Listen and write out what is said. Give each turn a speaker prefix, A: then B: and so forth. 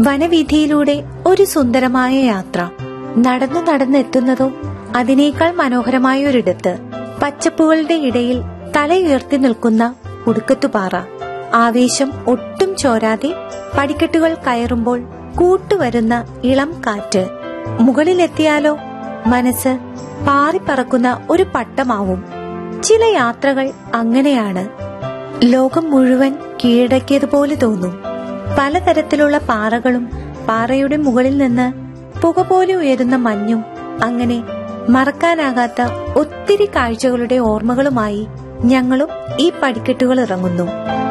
A: വനവീഥിയിലൂടെ ഒരു സുന്ദരമായ യാത്ര നടന്നു നടന്നെത്തുന്നതോ അതിനേക്കാൾ മനോഹരമായ ഒരിടത്ത് പച്ചപ്പുകളുടെ ഇടയിൽ തലയുയർത്തി നിൽക്കുന്ന ഉടുക്കത്തുപാറ ആവേശം ഒട്ടും ചോരാതെ പടിക്കെട്ടുകൾ കയറുമ്പോൾ കൂട്ടുവരുന്ന ഇളം കാറ്റ് മുകളിലെത്തിയാലോ മനസ്സ് പാറിപ്പറക്കുന്ന ഒരു പട്ടമാവും ചില യാത്രകൾ അങ്ങനെയാണ് ലോകം മുഴുവൻ കീഴടക്കിയതുപോലെ തോന്നും പലതരത്തിലുള്ള പാറകളും പാറയുടെ മുകളിൽ നിന്ന് പുക പോലെ ഉയരുന്ന മഞ്ഞും അങ്ങനെ മറക്കാനാകാത്ത ഒത്തിരി കാഴ്ചകളുടെ ഓർമ്മകളുമായി ഞങ്ങളും ഈ പടിക്കെട്ടുകൾ ഇറങ്ങുന്നു